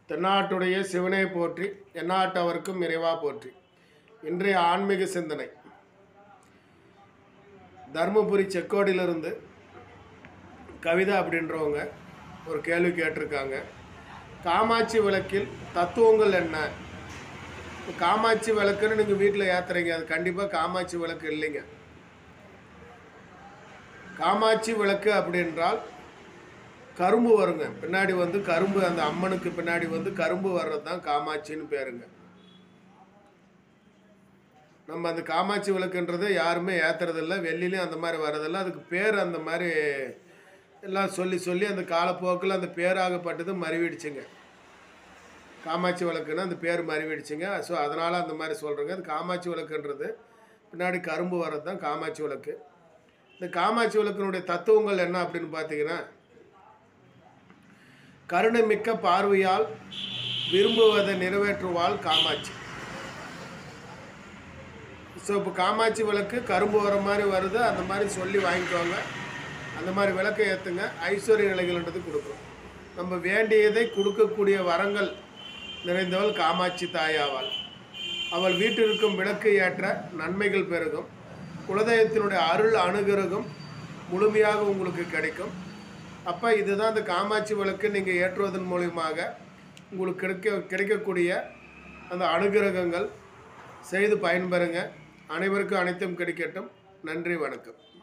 தென்னாட்டுடைய சிவனை போற்றி எந்நாட்டவர்க்கும் இறைவா போற்றி இன்றைய ஆன்மீக சிந்தனை தருமபுரி செக்கோடியிலிருந்து கவிதா அப்படின்றவங்க ஒரு கேள்வி கேட்டிருக்காங்க காமாட்சி விளக்கில் தத்துவங்கள் என்ன இப்ப காமாட்சி விளக்குன்னு நீங்கள் வீட்டில் ஏற்றுறீங்க அது கண்டிப்பாக காமாட்சி விளக்கு இல்லைங்க காமாட்சி விளக்கு அப்படின்றால் கரும்பு வருங்க பின்னாடி வந்து கரும்பு அந்த அம்மனுக்கு பின்னாடி வந்து கரும்பு வர்றது தான் காமாட்சின்னு பேருங்க நம்ம அந்த காமாட்சி விளக்குன்றதை யாருமே ஏற்றுறதில்ல வெள்ளிலையும் அந்த மாதிரி வர்றதில்ல அதுக்கு பேர் அந்த மாதிரி எல்லாம் சொல்லி சொல்லி அந்த காலப்போக்கில் அந்த பேராகப்பட்டது மறிவிடுச்சுங்க காமாட்சி விளக்குன்னா அந்த பேர் மறிவிடுச்சுங்க ஸோ அதனால் அந்த மாதிரி சொல்கிறேங்க அது காமாட்சி விளக்குன்றது பின்னாடி கரும்பு வர்றது தான் காமாட்சி விளக்கு இந்த காமாட்சி விளக்கினுடைய தத்துவங்கள் என்ன அப்படின்னு பார்த்தீங்கன்னா கருணை மிக்க பார்வையால் விரும்புவதை நிறைவேற்றுவாள் காமாட்சி ஸோ இப்போ காமாட்சி விளக்கு கரும்பு வர மாதிரி வருது அந்த மாதிரி சொல்லி வாங்கிக்கோங்க அந்த மாதிரி விளக்கை ஏற்றுங்க ஐஸ்வர்ய நிலைகள்ன்றது கொடுக்கும் நம்ம வேண்டியதை கொடுக்கக்கூடிய வரங்கள் நிறைந்தவள் காமாட்சி தாயாவாள் அவள் வீட்டிற்கும் விளக்கு ஏற்ற நன்மைகள் பெருகும் குலதெய்வத்தினுடைய அருள் அனுகிரகம் முழுமையாக உங்களுக்கு கிடைக்கும் அப்போ இதுதான் இந்த காமாட்சி விளக்கு நீங்கள் ஏற்றுவதன் மூலியமாக உங்களுக்கு கிடைக்க கிடைக்கக்கூடிய அந்த அனுகிரகங்கள் செய்து பயன்பெறுங்க அனைவருக்கும் அனைத்தும் கிடைக்கட்டும் நன்றி வணக்கம்